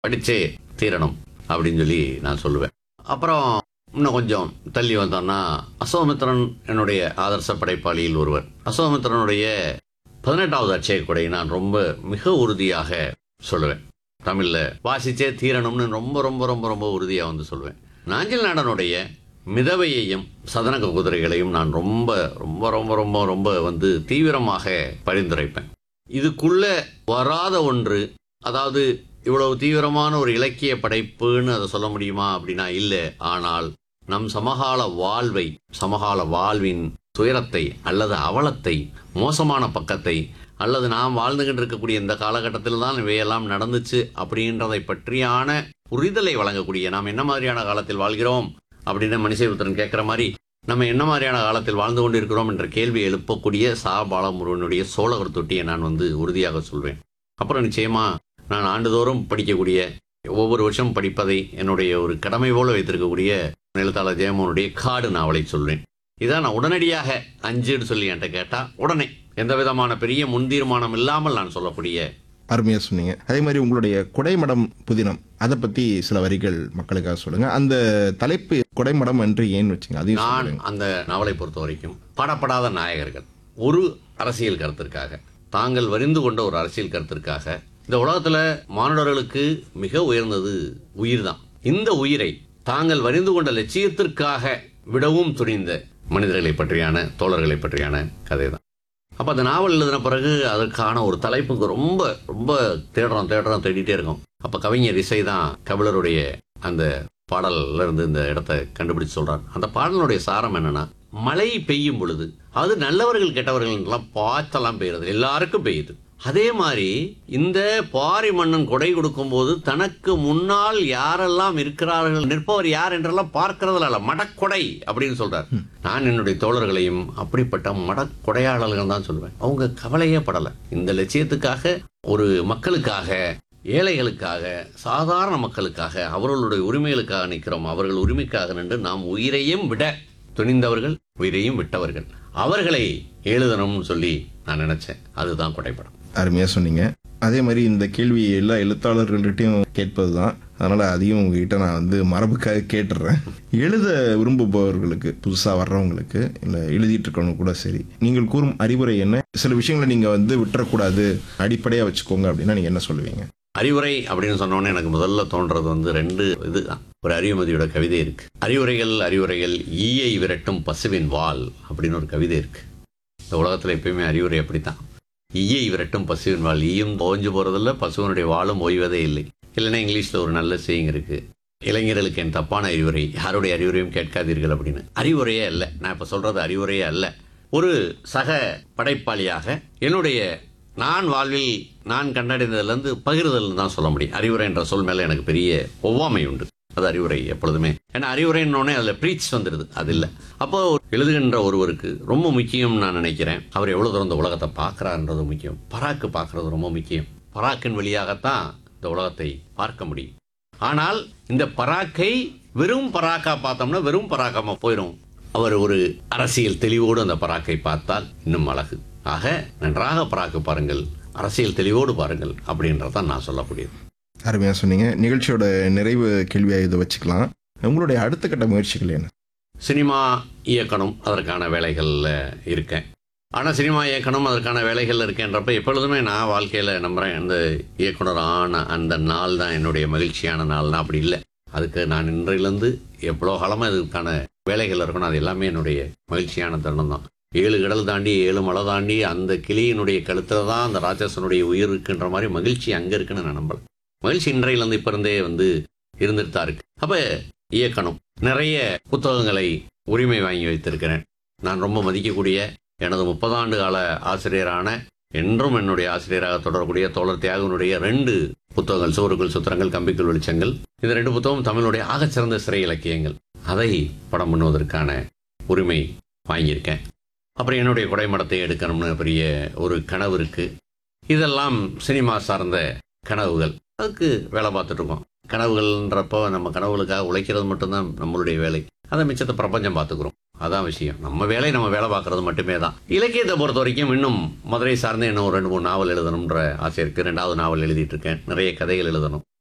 படிச்சே தீரணும் அப்படின்னு சொல்லி நான் சொல்லுவேன் அப்புறம் இன்னும் கொஞ்சம் தள்ளி வந்தோம்னா அசோமித்திரன் என்னுடைய ஆதர்ச படைப்பாளியில் ஒருவர் அசோமித்திரனுடைய பதினெட்டாவது அட்சய கொடை நான் ரொம்ப மிக உறுதியாக சொல்லுவேன் தமிழ்ல வாசிச்சே தீரணும்னு ரொம்ப ரொம்ப ரொம்ப ரொம்ப உறுதியா வந்து சொல்லுவேன் நாஞ்சில் நாடனுடைய மிதவையையும் சதனக குதிரைகளையும் நான் ரொம்ப ரொம்ப ரொம்ப ரொம்ப ரொம்ப வந்து தீவிரமாக பரிந்துரைப்பேன் இதுக்குள்ள வராத ஒன்று அதாவது இவ்வளவு தீவிரமான ஒரு இலக்கிய படைப்புன்னு அதை சொல்ல முடியுமா அப்படின்னா இல்லை ஆனால் நம் சமகால வாழ்வை சமகால வாழ்வின் துயரத்தை அல்லது அவலத்தை மோசமான பக்கத்தை அல்லது நாம் வாழ்ந்துகிட்டு இருக்கக்கூடிய இந்த காலகட்டத்தில் தான் இவையெல்லாம் நடந்துச்சு அப்படின்றதை பற்றியான புரிதலை வழங்கக்கூடிய நாம் என்ன மாதிரியான காலத்தில் வாழ்கிறோம் அப்படின்னு மணிசேபுத்திரன் கேட்குற மாதிரி நம்ம என்ன மாதிரியான காலத்தில் வாழ்ந்து கொண்டிருக்கிறோம் என்ற கேள்வி எழுப்பக்கூடிய சா பாலமுருகனுடைய சோழகர் தொட்டியை நான் வந்து உறுதியாக சொல்வேன் அப்புறம் நிச்சயமா நான் ஆண்டுதோறும் படிக்கக்கூடிய ஒவ்வொரு வருஷம் படிப்பதை என்னுடைய ஒரு கடமை போல வைத்திருக்கக்கூடிய எழுத்தாளர் ஜெயமோனுடைய காடு நாவலை சொல்வேன் இதான் நான் உடனடியாக அஞ்சுன்னு சொல்லி என்கிட்ட கேட்டா உடனே எந்த விதமான பெரிய முன்தீர்மானம் இல்லாமல் நான் சொல்லக்கூடிய அருமையா சொன்னீங்க அதே மாதிரி உங்களுடைய குடைமடம் புதினம் அதை பத்தி சில வரிகள் மக்களுக்காக சொல்லுங்க அந்த தலைப்பு குடைமடம் என்று ஏன் வச்சுங்க அதையும் நான் சொல்லுங்க அந்த நாவலை பொறுத்த வரைக்கும் படப்படாத நாயகர்கள் ஒரு அரசியல் கருத்திற்காக தாங்கள் வரிந்து கொண்ட ஒரு அரசியல் கருத்திற்காக இந்த உலகத்துல மானுடர்களுக்கு மிக உயர்ந்தது உயிர் தான் இந்த உயிரை தாங்கள் வரிந்து கொண்ட லட்சியத்திற்காக விடவும் துணிந்த மனிதர்களை பற்றியான தோழர்களை பற்றியான கதை தான் அப்ப அந்த நாவல் எழுதின பிறகு அதற்கான ஒரு தலைப்புக்கு ரொம்ப ரொம்ப தேடுறோம் தேடுறோம் தேடிட்டே இருக்கோம் அப்ப கவிஞர் இசை தான் கபிலருடைய அந்த பாடல்ல இருந்து இந்த இடத்த கண்டுபிடிச்சு சொல்றார் அந்த பாடலுடைய சாரம் என்னன்னா மழை பெய்யும் பொழுது அது நல்லவர்கள் கெட்டவர்கள் எல்லாம் பார்த்தெல்லாம் பெய்யுறது எல்லாருக்கும் பெய்யுது அதே மாதிரி இந்த பாரி மன்னன் கொடை கொடுக்கும் போது தனக்கு முன்னால் யாரெல்லாம் இருக்கிறார்கள் நிற்பவர் யார் என்றெல்லாம் பார்க்கறதுல அல்ல மடக்கொடை அப்படின்னு சொல்றார் நான் என்னுடைய தோழர்களையும் அப்படிப்பட்ட மடக்கொடையாளர்கள் தான் சொல்லுவேன் அவங்க கவலையே படல இந்த லட்சியத்துக்காக ஒரு மக்களுக்காக ஏழைகளுக்காக சாதாரண மக்களுக்காக அவர்களுடைய உரிமைகளுக்காக நிற்கிறோம் அவர்கள் உரிமைக்காக நின்று நாம் உயிரையும் விட துணிந்தவர்கள் உயிரையும் விட்டவர்கள் அவர்களை எழுதணும்னு சொல்லி நான் நினைச்சேன் அதுதான் கொடைப்படம் அருமையா சொன்னீங்க அதே மாதிரி இந்த கேள்வி எல்லா எழுத்தாளர்கள்கிட்டையும் கேட்பது தான் அதனால அதையும் உங்ககிட்ட நான் வந்து மரபுக்காக கேட்டுடுறேன் எழுத விரும்புபவர்களுக்கு புதுசா வர்றவங்களுக்கு இல்ல எழுதிட்டு இருக்கவங்க கூட சரி நீங்கள் கூறும் அறிவுரை என்ன சில விஷயங்களை நீங்க வந்து விட்டுறக்கூடாது அடிப்படையா வச்சுக்கோங்க அப்படின்னா நீங்க என்ன சொல்லுவீங்க அறிவுரை அப்படின்னு சொன்னோன்னே எனக்கு முதல்ல தோன்றது வந்து ரெண்டு இதுதான் ஒரு அறிவுமதியோட கவிதை இருக்கு அறிவுரைகள் அறிவுரைகள் ஈயை விரட்டும் பசுவின் வால் அப்படின்னு ஒரு கவிதை இருக்கு இந்த உலகத்துல எப்பயுமே அறிவுரை அப்படித்தான் ஈயை விரட்டும் பசுவின் வால் ஈயும் ஓஞ்சு போறதில்ல பசுவனுடைய வாளும் ஓய்வதே இல்லை இல்லைன்னா இங்கிலீஷ்ல ஒரு நல்ல செய்யுங்க இருக்கு இளைஞர்களுக்கு என் தப்பான அறிவுரை யாருடைய அறிவுரையும் கேட்காதீர்கள் அப்படின்னு அறிவுரையே அல்ல நான் இப்ப சொல்றது அறிவுரையே அல்ல ஒரு சக படைப்பாளியாக என்னுடைய நான் வாழ்வில் நான் கண்டடைந்ததுலேருந்து பகிர்தல் தான் சொல்ல முடியும் அறிவுரை என்ற சொல் மேலே எனக்கு பெரிய ஒவ்வாமை உண்டு அது அறிவுரை எப்பொழுதுமே ஏன்னா அறிவுரைன்னொடனே அதில் ப்ரீச் வந்துடுது அது இல்லை அப்போ எழுதுகின்ற ஒருவருக்கு ரொம்ப முக்கியம் நான் நினைக்கிறேன் அவர் எவ்வளோ தூரம் இந்த உலகத்தை பார்க்குறாருன்றது முக்கியம் பராக்கு பார்க்கறது ரொம்ப முக்கியம் பராக்கின் வழியாகத்தான் இந்த உலகத்தை பார்க்க முடியும் ஆனால் இந்த பராக்கை வெறும் பராக்கா பார்த்தோம்னா வெறும் பராக்காம போயிடும் அவர் ஒரு அரசியல் தெளிவோடு அந்த பராக்கை பார்த்தால் இன்னும் அழகு ஆக நன்றாக பராக்கு பாருங்கள் அரசியல் தெளிவோடு பாருங்கள் அப்படின்றதான் நான் சொல்லக்கூடியது அருமையா சொன்னீங்க நிகழ்ச்சியோட நிறைவு கேள்வியா இதை வச்சுக்கலாம் உங்களுடைய அடுத்த கட்ட முயற்சிகள் என்ன சினிமா இயக்கணும் அதற்கான வேலைகளில் இருக்கேன் ஆனால் சினிமா இயக்கணும் அதற்கான வேலைகளில் இருக்கேன்றப்ப எப்பொழுதுமே நான் வாழ்க்கையில் நம்புகிறேன் அந்த இயக்குனர் ஆன அந்த நாள் தான் என்னுடைய மகிழ்ச்சியான நாள் தான் அப்படி இல்லை அதுக்கு நான் இன்றையிலேருந்து எவ்வளோ காலமாக இதுக்கான வேலைகள் இருக்கணும் அது எல்லாமே என்னுடைய மகிழ்ச்சியான தருணம் தான் ஏழு கடல் தாண்டி ஏழு மலை தாண்டி அந்த கிளியினுடைய கழுத்தில் தான் அந்த ராட்சசனுடைய உயிர் இருக்குன்ற மாதிரி மகிழ்ச்சி அங்கே இருக்குன்னு நான் நம்பல மகிழ்ச்சி இன்றையிலேருந்து இப்போ இருந்தே வந்து இருந்துட்டு தான் இருக்கு அப்போ இயக்கணும் நிறைய புத்தகங்களை உரிமை வாங்கி வைத்திருக்கிறேன் நான் ரொம்ப மதிக்கக்கூடிய எனது முப்பதாண்டு கால ஆசிரியரான என்றும் என்னுடைய ஆசிரியராக தொடரக்கூடிய தோழர் தியாகனுடைய ரெண்டு புத்தகங்கள் சோறுகள் சுத்திரங்கள் கம்பிக்குள் வெளிச்சங்கள் இந்த ரெண்டு புத்தகம் தமிழுடைய ஆகச்சிறந்த சிறை இலக்கியங்கள் அதை படம் பண்ணுவதற்கான உரிமை வாங்கியிருக்கேன் அப்புறம் என்னுடைய குடைமடத்தை எடுக்கணும்னு பெரிய ஒரு கனவு இருக்கு இதெல்லாம் சினிமா சார்ந்த கனவுகள் அதுக்கு வேலை பார்த்துட்டு இருக்கோம் கனவுகள்ன்றப்போ நம்ம கனவுகளுக்காக உழைக்கிறது மட்டும்தான் நம்மளுடைய வேலை அதை மிச்சத்தை பிரபஞ்சம் பார்த்துக்கிறோம் அதான் விஷயம் நம்ம வேலை நம்ம வேலை பார்க்கறது மட்டுமே தான் இலக்கியத்தை பொறுத்த வரைக்கும் இன்னும் மதுரை சார்ந்து இன்னும் ஒரு ரெண்டு மூணு நாவல் எழுதணுன்ற ஆசை இருக்கு ரெண்டாவது நாவல் எழுதிட்டு இருக்கேன் நிறைய கதைகள் எழுதணும்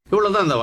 இவ்வளவுதான் அந்த